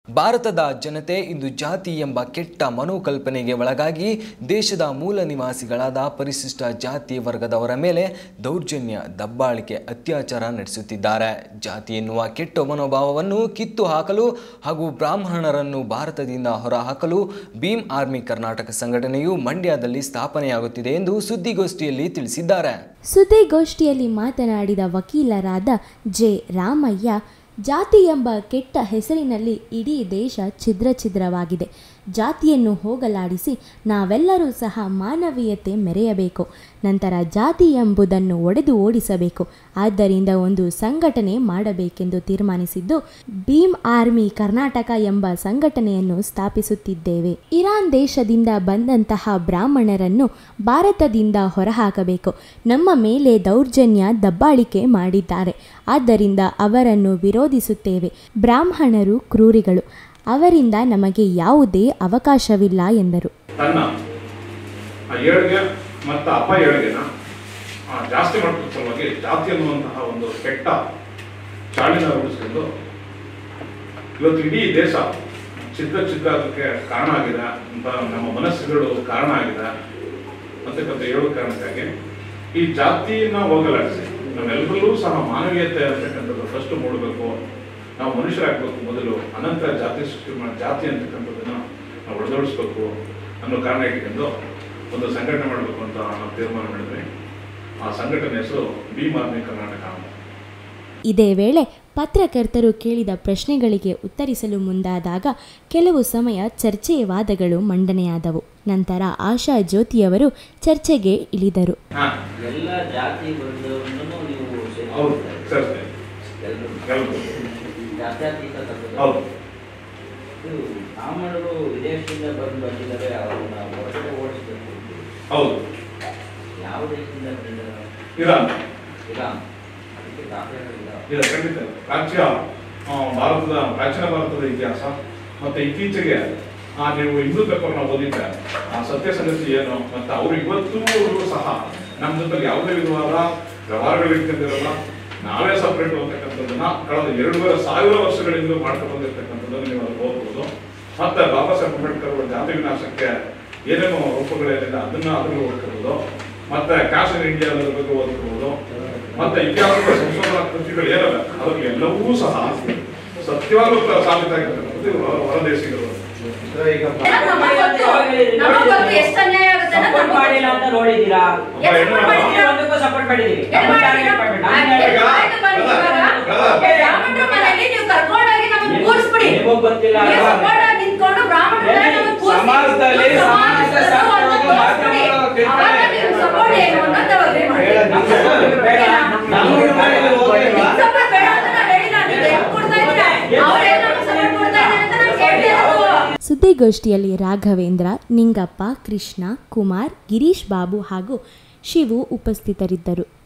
ಭಾರತದ ಜನತೆ ಇಂದು ಜಾತಿ ಎಂಬ ಕೆಟ್ಟ ಮನೋಕಲ್ಪನೆಗೆ ಒಳಗಾಗಿ ದೇಶದ ಮೂಲ ನಿವಾಸಿಗಳಾದ ಪರಿಶಿಷ್ಟ ಜಾತಿ ವರ್ಗದವರ ಮೇಲೆ ದೌರ್ಜನ್ಯ ದಬ್ಬಾಳಿಕೆ ಅತ್ಯಾಚಾರ ನಡೆಸುತ್ತಿದ್ದಾರೆ ಜಾತಿ ಎನ್ನುವ ಕೆಟ್ಟ ಮನೋಭಾವವನ್ನು ಕಿತ್ತು ಹಾಕಲು ಹಾಗೂ ಬ್ರಾಹ್ಮಣರನ್ನು ಭಾರತದಿಂದ ಹೊರಹಾಕಲು ಭೀಮ್ ಆರ್ಮಿ ಕರ್ನಾಟಕ ಸಂಘಟನೆಯು ಮಂಡ್ಯದಲ್ಲಿ ಸ್ಥಾಪನೆಯಾಗುತ್ತಿದೆ ಎಂದು ಸುದ್ದಿಗೋಷ್ಠಿಯಲ್ಲಿ ತಿಳಿಸಿದ್ದಾರೆ ಸುದ್ದಿಗೋಷ್ಠಿಯಲ್ಲಿ ಮಾತನಾಡಿದ ವಕೀಲರಾದ ಜೆ ರಾಮಯ್ಯ ಜಾತಿ ಎಂಬ ಕೆಟ್ಟ ಹೆಸರಿನಲ್ಲಿ ಇಡೀ ದೇಶ ಛಿದ್ರ ಛಿದ್ರವಾಗಿದೆ ಜಾತಿಯನ್ನು ಹೋಗಲಾಡಿಸಿ ನಾವೆಲ್ಲರೂ ಸಹ ಮಾನವೀಯತೆ ಮೆರೆಯಬೇಕು ನಂತರ ಜಾತಿ ಎಂಬುದನ್ನು ಒಡೆದು ಓಡಿಸಬೇಕು ಆದ್ದರಿಂದ ಒಂದು ಸಂಘಟನೆ ಮಾಡಬೇಕೆಂದು ತೀರ್ಮಾನಿಸಿದ್ದು ಭೀಮ್ ಆರ್ಮಿ ಕರ್ನಾಟಕ ಎಂಬ ಸಂಘಟನೆಯನ್ನು ಸ್ಥಾಪಿಸುತ್ತಿದ್ದೇವೆ ಇರಾನ್ ದೇಶದಿಂದ ಬಂದಂತಹ ಬ್ರಾಹ್ಮಣರನ್ನು ಭಾರತದಿಂದ ಹೊರಹಾಕಬೇಕು ನಮ್ಮ ಮೇಲೆ ದೌರ್ಜನ್ಯ ದಬ್ಬಾಳಿಕೆ ಮಾಡಿದ್ದಾರೆ ಆದ್ದರಿಂದ ಅವರನ್ನು ವಿರೋಧಿಸುತ್ತೇವೆ ಬ್ರಾಹ್ಮಣರು ಕ್ರೂರಿಗಳು ಅವರಿಂದ ನಮಗೆ ಯಾವುದೇ ಅವಕಾಶವಿಲ್ಲ ಎಂದರು ತನ್ನ ಆ ಏಳಿಗೆ ಮತ್ತು ಅಪ್ಪ ಏಳಿಗೆನ ಆ, ಜಾಸ್ತಿ ಮಾಡೋದ್ರ ಸಲುವಾಗಿ ಜಾತಿ ಅನ್ನುವಂತಹ ಒಂದು ಕೆಟ್ಟ ಚಾಳಿನ ರೂಢಿಸಿಕೊಂಡು ಇವತ್ತು ಇಡೀ ದೇಶ ಚಿತ್ರ ಚಿತ್ರಕ್ಕೆ ಕಾರಣ ಆಗಿದೆ ಅಂತ ನಮ್ಮ ಮನಸ್ಸುಗಳು ಕಾರಣ ಆಗಿದೆ ಅಂತಕ್ಕಂಥ ಹೇಳೋ ಕಾರಣಕ್ಕಾಗಿ ಈ ಜಾತಿನ ಹೋಗಲಾಡಿಸಿ ನಾವೆಲ್ಲರಲ್ಲೂ ಸಹ ಮಾನವೀಯತೆ ಅಂತಕ್ಕಂಥದ್ದು ಫಸ್ಟ್ ಮೂಡಬೇಕು ನಾವು ಮನುಷ್ಯರಾಗಬೇಕು ಮೊದಲು ಅನಂತರ ಜಾತಿ ಸೃಷ್ಟಿ ಮಾಡಿ ಜಾತಿ ಅಂತಕ್ಕಂಥದ್ದನ್ನ ನಾವು ಒಡೆದೋಡಿಸ್ಬೇಕು ಅನ್ನೋ ಕಾರಣ ಇಟ್ಕೊಂಡು ಒಂದು ಸಂಘಟನೆ ಮಾಡಬೇಕು ಅಂತ ನಾವು ತೀರ್ಮಾನ ಮಾಡಿದ್ವಿ ಆ ಸಂಘಟನೆ ಹೆಸರು ಭೀಮ್ ಆರ್ಮಿ ಕರ್ನಾಟಕ ಅಂತ ಇದೇ ವೇಳೆ ಪತ್ರಕರ್ತರು ಕೇಳಿದ ಪ್ರಶ್ನೆಗಳಿಗೆ ಉತ್ತರಿಸಲು ಮುಂದಾದಾಗ ಕೆಲವು ಸಮಯ ಚರ್ಚೆ ವಾದಗಳು ಮಂಡನೆಯಾದವು ನಂತರ ಆಶಾ ಜ್ಯೋತಿಯವರು ಚರ್ಚೆಗೆ ಇಳಿದರು ಹಾ ಎಲ್ಲ ಜಾತಿ ವರ್ಗವನ್ನು ನೀವು ಹೌದು ಸೇರಿಸ್ತಾರೆ. ಸರಿ ಎಲ್ರು. ಕೆಲವು ಜಾತ್ಯತೀತ ತತ್ವದ- ಹೌದು ಇದು ಬ್ರಾಹ್ಮಣರು ವಿದೇಶದಿಂದ ಬಂದು ಬಂದಿದ್ದಾರೆ ಅವ್ರನ್ನ ಹೊರಗಡೆ ಓಡಿಸಬೇಕು ಹೌದು ಯಾವ ದೇಶದಿಂದ ಬಂದಿದ್ದಾರೆ ಇರಾನ್ ಇರಾನ್ ಅದಕ್ಕೆ ದಾಖಲೆಗಳಿಲ್ಲ ಇದು ಖಂಡಿತ ಪ್ರಾಚ್ಯ ಆ, ಭಾರತದ ಪ್ರಾಚೀನ ಭಾರತದ ಇತಿಹಾಸ ಮತ್ತೆ ಇತ್ತೀಚೆಗೆ ಆ ನೀವು ಹಿಂದೂ ಪೇಪರ್ನ ಓದಿದ್ದೆ ಆ ಸತ್ಯ ಸಂಗತಿ ಏನು ಮತ್ತೆ ಅವರು ಇವತ್ತೂ ಸಹ ನಮ್ಮ ಜೊತೆ ಯಾವುದೇ ವಿಧವಾದ ವ್ಯವಹಾರಗಳು ಇಟ್ಕೊಂಡಿರಲ್ಲ ನಾವೇ ಸಪ್ರೇಟ್ ಅಂತಕ್ಕಂಥದ್ದನ್ನ ಕಳೆದ ಎರಡೂವರೆ ಸಾವಿರ ವರ್ಷಗಳಿಂದ ಮಾಡ್ಕೊಂಡು ಬಂದಿರ್ತಕ್ಕಂಥದ್ದನ್ನು ನೀವು ಅಲ್ಲಿ ಓದ್ಬೋದು ಮತ್ತೆ ಬಾಬಾ ಸಾಹೇಬ್ ಅಂಬೇಡ್ಕರ್ ಅವರ ಜಾತಿ ವಿನಾಶಕ್ಕೆ ಏನೇನೋ ರೂಪಗಳೇನಿದೆ ಅದನ್ನ ಅದನ್ನು ಓದ್ಕೋಬಹುದು ಮತ್ತೆ ಕ್ಯಾಶ್ ಇನ್ ಇಂಡಿಯಾ ಅದರ ಬಗ್ಗೆ ಓದ್ಕೋಬಹುದು ಮತ್ತೆ ಇತಿಹಾಸದ ಸಂಶೋಧನಾ ಕೃತಿಗಳು ಏನವೆ ಅದರಲ್ಲಿ ಎಲ್ಲವೂ ಸಹ ಸತ್ಯವಾಗ್ಲೂ ಸಾಬೀತಾಗಿರ್ತಕ್ಕಂಥದ್ದು ಹೊರ- ಹೊರದೇಶಿಗಳು ನಮಗ್ ಗೊತ್ತು ಎಷ್ಟು ಅನ್ಯಾಯ ಆಗುತ್ತೆ ಅನ್ನೋದು ಸಪೋರ್ಟ್ ನಮಗ್ ಮಾಡಿಲ್ಲ ಅಂತ ನೋಡಿದ್ದೀರಾ ಎಷ್ಟು support ಮಾಡಿದ್ದೀರಾ? ಒಂದಕ್ಕೂ ಸಪೋರ್ಟ್ ಮಾಡಿದೀವಿ ಎಲ್ಲಿ ಮಾಡಿದ್ದೀರಾ? ಆಯ್ತು, ಆಯ್ತು ಬನ್ನಿ ಇವಾಗ. ಬ್ರಾಹ್ಮಣರ ಮನೆಯಲ್ಲಿ ನೀವು ಕರ್ಕೊಂಡೋಗಿ ನಮ್ಮನ್ನ ಕೂರಿಸ್ಬಿಡಿ. ನಿಮಗ್ ಗೊತ್ತಿಲ್ಲ ನೀವು ಅಲ್ವಾ? support ಆಗಿ ನಿಂತ್ಕೊಂಡು ಬ್ರಾಹ್ಮಣರ ಮನೆಯಲ್ಲಿ ನಮ್ಮನ್ನ ಕೂರಿಸಿ. ಸಮಾಜದಲ್ಲಿ ಸಮಾಜದ ಸಮಾಜ ಒಂದು ಶಾಸ್ತ್ರಗಳು ತೋರಿಸ್ಬಿಡಿ. ತಿಳ್ಕೊಳ್ಳಿ. ಅವಾಗ ನೀವು support ಏನು ಅನ್ನೋದು ಅವಾಗ agree ಮಾಡಿ. ನಮ್ support ಬೇಡ. ನಮ್ಮ ಮನೆಯಲ್ಲಿ ಹೋಗಿಲ್ವಾ? ನಿಮ್ support ಬೇಡ ಅಂತ ನಾವ್ ಹೇಳಿಲ್ಲ. ನೀವು ಹೆಂಗ್ ಕೊಡ್ತಾ ಇದ್ದೀರಾ? ಅವ್ರೇನ್ ನಮ್ಗೆ support ಕೊಡ್ತಾ ಇದ್ದಾರೆ ಅಂತ ನಾವ್ ಕೇಳ್ತಾ ಇರೋದು. ಸುದ್ದಿಗೋಷ್ಠಿಯಲ್ಲಿ ರಾಘವೇಂದ್ರ ನಿಂಗಪ್ಪ ಕೃಷ್ಣ ಕುಮಾರ್ ಗಿರೀಶ್ ಬಾಬು ಹಾಗೂ ಶಿವು ಉಪಸ್ಥಿತರಿದ್ದರು